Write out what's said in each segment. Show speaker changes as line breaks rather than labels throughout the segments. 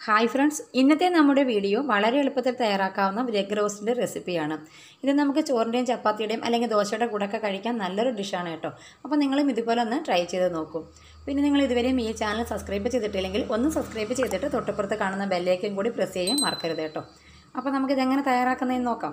hi friends ഇന്നത്തെ നമ്മുടെ video വളരെ എളുപ്പത്തിൽ തയ്യാറാക്കാവുന്ന ലെഗ് റോസ്റ്റിൻ്റെ റെസിപ്പിയാണ് ഇത് നമുക്ക് ചോറിൻ്റെയും ചപ്പാത്തിയുടെയും അല്ലെങ്കിൽ ദോശയുടെ കൂടെയൊക്കെ കഴിക്കാൻ നല്ലൊരു ഡിഷാണ് കേട്ടോ അപ്പോൾ നിങ്ങളും ഇതുപോലെ ഒന്ന് ട്രൈ ചെയ്ത് നോക്കൂ പിന്നെ നിങ്ങൾ ഇതുവരെയും ഈ ചാനൽ സബ്സ്ക്രൈബ് ചെയ്തിട്ടില്ലെങ്കിൽ ഒന്ന് സബ്സ്ക്രൈബ് ചെയ്തിട്ട് തൊട്ടപ്പുറത്ത് കാണുന്ന ബെല്ലേക്കും കൂടി പ്രസ് ചെയ്യാൻ മറക്കരുത് കേട്ടോ അപ്പോൾ നമുക്കിതെങ്ങനെ തയ്യാറാക്കുന്നതെന്ന് നോക്കാം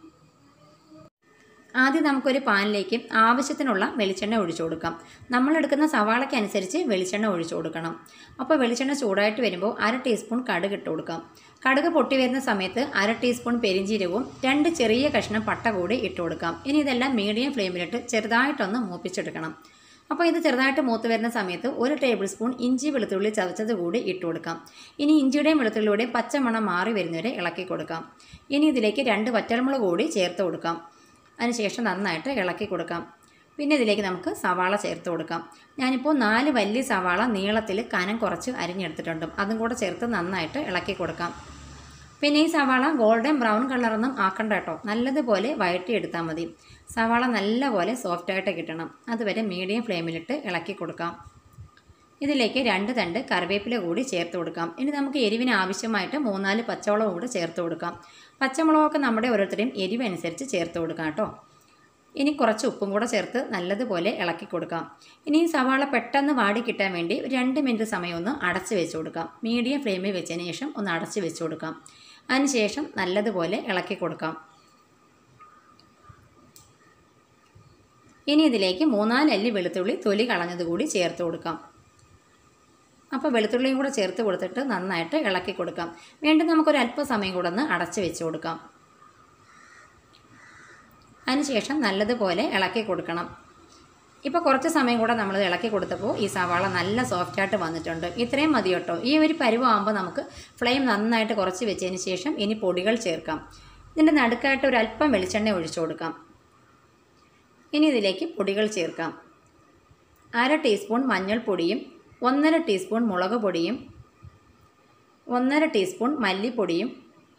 ആദ്യം നമുക്കൊരു പാനിലേക്ക് ആവശ്യത്തിനുള്ള വെളിച്ചെണ്ണ ഒഴിച്ചു കൊടുക്കാം നമ്മളെടുക്കുന്ന സവാളയ്ക്ക് അനുസരിച്ച് വെളിച്ചെണ്ണ ഒഴിച്ചു കൊടുക്കണം അപ്പോൾ വെളിച്ചെണ്ണ ചൂടായിട്ട് വരുമ്പോൾ അര ടീസ്പൂൺ കടുക് ഇട്ട് കൊടുക്കാം കടുക് പൊട്ടി വരുന്ന സമയത്ത് അര ടീസ്പൂൺ പെരിഞ്ചീരകവും രണ്ട് ചെറിയ കഷ്ണം പട്ട കൂടി ഇട്ട് കൊടുക്കാം ഇനി ഇതെല്ലാം മീഡിയം ഫ്ലെയിമിലിട്ട് ചെറുതായിട്ടൊന്ന് മൂപ്പിച്ചെടുക്കണം അപ്പോൾ ഇത് ചെറുതായിട്ട് മൂത്ത് വരുന്ന സമയത്ത് ഒരു ടേബിൾ സ്പൂൺ ഇഞ്ചി വെളുത്തുള്ളി ചതച്ചത് കൂടി ഇട്ട് കൊടുക്കാം ഇനി ഇഞ്ചിയുടെയും വെളുത്തുള്ളിയുടെയും പച്ചമണം മാറി വരുന്നവരെ ഇളക്കി കൊടുക്കാം ഇനി ഇതിലേക്ക് രണ്ട് വറ്റൽമുളക് കൂടി ചേർത്ത് കൊടുക്കാം അതിനുശേഷം നന്നായിട്ട് ഇളക്കി കൊടുക്കാം പിന്നെ ഇതിലേക്ക് നമുക്ക് സവാള ചേർത്ത് കൊടുക്കാം ഞാനിപ്പോൾ നാല് വലിയ സവാള നീളത്തിൽ കനം കുറച്ച് അരിഞ്ഞെടുത്തിട്ടുണ്ട് അതും കൂടെ ചേർത്ത് നന്നായിട്ട് ഇളക്കി കൊടുക്കാം പിന്നെ ഈ സവാള ഗോൾഡൻ ബ്രൗൺ കളറൊന്നും ആക്കണ്ട കേട്ടോ നല്ലതുപോലെ വഴറ്റിയെടുത്താൽ മതി സവാള നല്ലപോലെ സോഫ്റ്റായിട്ട് കിട്ടണം അതുവരെ മീഡിയം ഫ്ലെയിമിലിട്ട് ഇളക്കി കൊടുക്കാം ഇതിലേക്ക് രണ്ട് തണ്ട് കറിവേപ്പില കൂടി ചേർത്ത് കൊടുക്കാം ഇനി നമുക്ക് എരിവിന് ആവശ്യമായിട്ട് മൂന്നാല് പച്ചമുളക് കൂടി ചേർത്ത് കൊടുക്കാം പച്ചമുളകൊക്കെ നമ്മുടെ ഓരോരുത്തരെയും എരിവ് അനുസരിച്ച് ചേർത്ത് കൊടുക്കാം കേട്ടോ ഇനി കുറച്ച് ഉപ്പും കൂടെ ചേർത്ത് നല്ലതുപോലെ ഇളക്കി കൊടുക്കാം ഇനി ഈ സവാള പെട്ടെന്ന് വാടി കിട്ടാൻ വേണ്ടി ഒരു രണ്ട് മിനിറ്റ് സമയം ഒന്ന് അടച്ച് വെച്ച് കൊടുക്കാം മീഡിയം ഫ്ലെയിമിൽ വെച്ചതിന് ശേഷം ഒന്ന് അടച്ച് വെച്ച് കൊടുക്കാം അതിനുശേഷം നല്ലതുപോലെ ഇളക്കി കൊടുക്കാം ഇനി ഇതിലേക്ക് മൂന്നാലല്ലി വെളുത്തുള്ളി തൊലി കളഞ്ഞത് കൂടി ചേർത്ത് കൊടുക്കാം അപ്പോൾ വെളുത്തുള്ളിയും കൂടെ ചേർത്ത് കൊടുത്തിട്ട് നന്നായിട്ട് ഇളക്കി കൊടുക്കാം വീണ്ടും നമുക്കൊരു അല്പസമയം കൂടെ ഒന്ന് അടച്ച് വെച്ച് കൊടുക്കാം അതിനുശേഷം നല്ലതുപോലെ ഇളക്കി കൊടുക്കണം ഇപ്പോൾ കുറച്ച് സമയം കൂടെ നമ്മൾ ഇളക്കി കൊടുത്തപ്പോൾ ഈ സവാള നല്ല സോഫ്റ്റായിട്ട് വന്നിട്ടുണ്ട് ഇത്രയും മതി കേട്ടോ ഈ ഒരു പരുവാകുമ്പോൾ നമുക്ക് ഫ്ലെയിം നന്നായിട്ട് കുറച്ച് വെച്ചതിന് ശേഷം ഇനി പൊടികൾ ചേർക്കാം ഇതിൻ്റെ നടുക്കായിട്ട് ഒരു അല്പം വെളിച്ചെണ്ണ ഒഴിച്ചു കൊടുക്കാം ഇനി ഇതിലേക്ക് പൊടികൾ ചേർക്കാം അര ടീസ്പൂൺ മഞ്ഞൾപ്പൊടിയും ഒന്നര ടീസ്പൂൺ മുളക് പൊടിയും ഒന്നര ടീസ്പൂൺ മല്ലിപ്പൊടിയും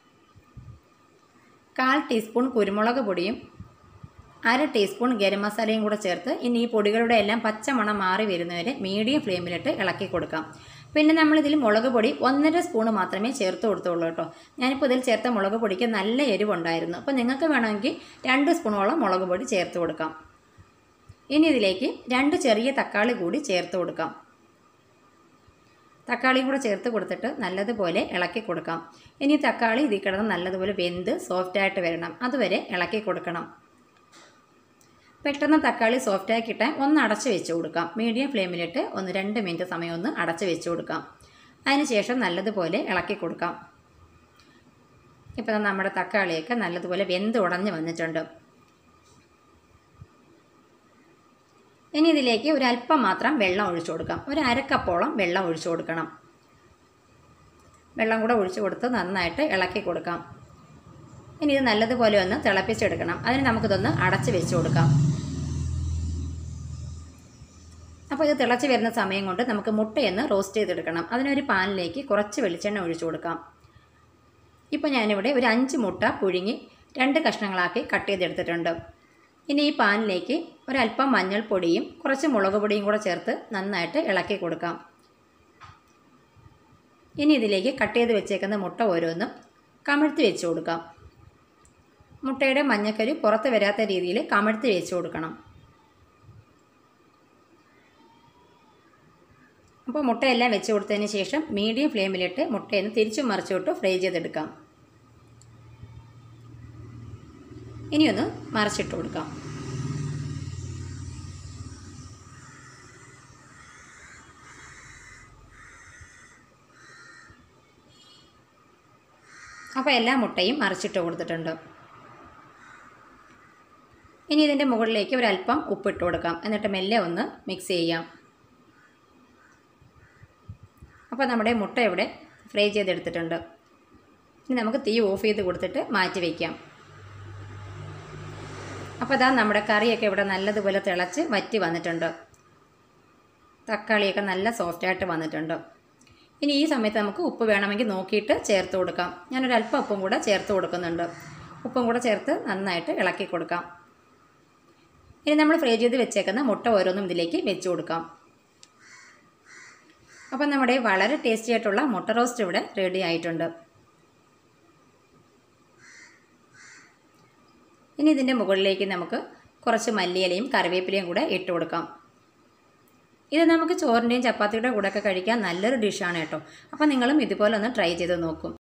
കാൽ ടീസ്പൂൺ കുരുമുളക് പൊടിയും അര ടീസ്പൂൺ ഗരം മസാലയും കൂടെ ചേർത്ത് ഇനി ഈ പൊടികളുടെ എല്ലാം പച്ചമണം മാറി വരുന്നവരെ മീഡിയം ഫ്ലെയിമിലിട്ട് ഇളക്കി കൊടുക്കാം പിന്നെ നമ്മളിതിൽ മുളക് പൊടി ഒന്നര സ്പൂൺ മാത്രമേ ചേർത്ത് കൊടുത്തുള്ളൂ കേട്ടോ ഞാനിപ്പോൾ ഇതിൽ ചേർത്ത മുളക് പൊടിക്ക് നല്ല എരിവുണ്ടായിരുന്നു അപ്പോൾ നിങ്ങൾക്ക് വേണമെങ്കിൽ രണ്ട് സ്പൂണോളം മുളക് പൊടി ചേർത്ത് കൊടുക്കാം ഇനി ഇതിലേക്ക് രണ്ട് ചെറിയ തക്കാളി കൂടി ചേർത്ത് കൊടുക്കാം തക്കാളിയും കൂടെ ചേർത്ത് കൊടുത്തിട്ട് നല്ലതുപോലെ ഇളക്കി കൊടുക്കാം ഇനി തക്കാളി ഇതിൽ കിടന്ന് നല്ലതുപോലെ വെന്ത് സോഫ്റ്റായിട്ട് വരണം അതുവരെ ഇളക്കി കൊടുക്കണം പെട്ടെന്ന് തക്കാളി സോഫ്റ്റായി കിട്ടാൻ ഒന്ന് അടച്ച് വെച്ച് കൊടുക്കാം മീഡിയം ഫ്ലെയിമിലിട്ട് ഒന്ന് രണ്ട് മിനിറ്റ് സമയം ഒന്ന് അടച്ച് വെച്ച് കൊടുക്കാം അതിനുശേഷം നല്ലതുപോലെ ഇളക്കി കൊടുക്കാം ഇപ്പം നമ്മുടെ തക്കാളിയൊക്കെ നല്ലതുപോലെ വെന്ത് ഉടഞ്ഞ് വന്നിട്ടുണ്ട് ഇനി ഇതിലേക്ക് ഒരു അല്പം മാത്രം വെള്ളം ഒഴിച്ചു കൊടുക്കാം ഒരു അരക്കപ്പോളം വെള്ളം ഒഴിച്ചു കൊടുക്കണം വെള്ളം കൂടെ ഒഴിച്ചു കൊടുത്ത് നന്നായിട്ട് ഇളക്കി കൊടുക്കാം ഇനി ഇത് നല്ലതുപോലെ ഒന്ന് തിളപ്പിച്ചെടുക്കണം അതിന് നമുക്കിതൊന്ന് അടച്ച് വെച്ച് കൊടുക്കാം അപ്പോൾ ഇത് തിളച്ച് വരുന്ന സമയം കൊണ്ട് നമുക്ക് മുട്ടയൊന്ന് റോസ്റ്റ് ചെയ്തെടുക്കണം അതിനൊരു പാനിലേക്ക് കുറച്ച് വെളിച്ചെണ്ണ ഒഴിച്ചു കൊടുക്കാം ഇപ്പോൾ ഞാനിവിടെ ഒരു അഞ്ച് മുട്ട പുഴുങ്ങി രണ്ട് കഷ്ണങ്ങളാക്കി കട്ട് ചെയ്തെടുത്തിട്ടുണ്ട് ഇനി ഈ പാനിലേക്ക് ഒരല്പം മഞ്ഞൾപ്പൊടിയും കുറച്ച് മുളക് പൊടിയും കൂടെ ചേർത്ത് നന്നായിട്ട് ഇളക്കി കൊടുക്കാം ഇനി ഇതിലേക്ക് കട്ട് ചെയ്ത് വെച്ചേക്കുന്ന മുട്ട ഓരോന്നും കമിഴ്ത്തി വെച്ച് കൊടുക്കാം മുട്ടയുടെ മഞ്ഞക്കരി പുറത്ത് വരാത്ത രീതിയിൽ കമിഴ്ത്തി വെച്ച് കൊടുക്കണം അപ്പോൾ മുട്ടയെല്ലാം വെച്ച് കൊടുത്തതിന് ശേഷം മീഡിയം ഫ്ലെയിമിലിട്ട് മുട്ടയൊന്ന് തിരിച്ചും മറിച്ചിട്ട് ഫ്രൈ ചെയ്തെടുക്കാം ഇനിയൊന്ന് മറിച്ചിട്ട് കൊടുക്കാം അപ്പോൾ എല്ലാ മുട്ടയും മറിച്ചിട്ട് കൊടുത്തിട്ടുണ്ട് ഇനി ഇതിൻ്റെ മുകളിലേക്ക് ഒരല്പം ഉപ്പിട്ട് കൊടുക്കാം എന്നിട്ട് മെല്ലെ ഒന്ന് മിക്സ് ചെയ്യാം അപ്പോൾ നമ്മുടെ മുട്ട ഇവിടെ ഫ്രൈ ചെയ്തെടുത്തിട്ടുണ്ട് ഇനി നമുക്ക് തീ ഓഫ് ചെയ്ത് കൊടുത്തിട്ട് മാറ്റി വയ്ക്കാം അപ്പോൾ ഇതാ നമ്മുടെ കറിയൊക്കെ ഇവിടെ നല്ലതുപോലെ തിളച്ച് വറ്റി വന്നിട്ടുണ്ട് തക്കാളിയൊക്കെ നല്ല സോഫ്റ്റായിട്ട് വന്നിട്ടുണ്ട് ഇനി ഈ സമയത്ത് നമുക്ക് ഉപ്പ് വേണമെങ്കിൽ നോക്കിയിട്ട് ചേർത്ത് കൊടുക്കാം ഞാനൊരു അല്പം ഉപ്പും കൂടെ ചേർത്ത് കൊടുക്കുന്നുണ്ട് ഉപ്പും കൂടെ ചേർത്ത് നന്നായിട്ട് ഇളക്കി കൊടുക്കാം ഇനി നമ്മൾ ഫ്രൈ ചെയ്ത് വെച്ചേക്കുന്ന മുട്ട ഓരോന്നും ഇതിലേക്ക് വെച്ച് കൊടുക്കാം അപ്പം നമ്മുടെ വളരെ ടേസ്റ്റി ആയിട്ടുള്ള മുട്ട റോസ്റ്റ് ഇവിടെ റെഡി ആയിട്ടുണ്ട് ഇനി ഇതിൻ്റെ മുകളിലേക്ക് നമുക്ക് കുറച്ച് മല്ലിയിലയും കറിവേപ്പിലയും കൂടെ ഇട്ട് കൊടുക്കാം ഇത് നമുക്ക് ചോറിൻ്റെയും ചപ്പാത്തിയുടെ കൂടെ ഒക്കെ കഴിക്കാൻ നല്ലൊരു ഡിഷാണ് കേട്ടോ അപ്പോൾ നിങ്ങളും ഇതുപോലെ ഒന്ന് ട്രൈ ചെയ്ത് നോക്കും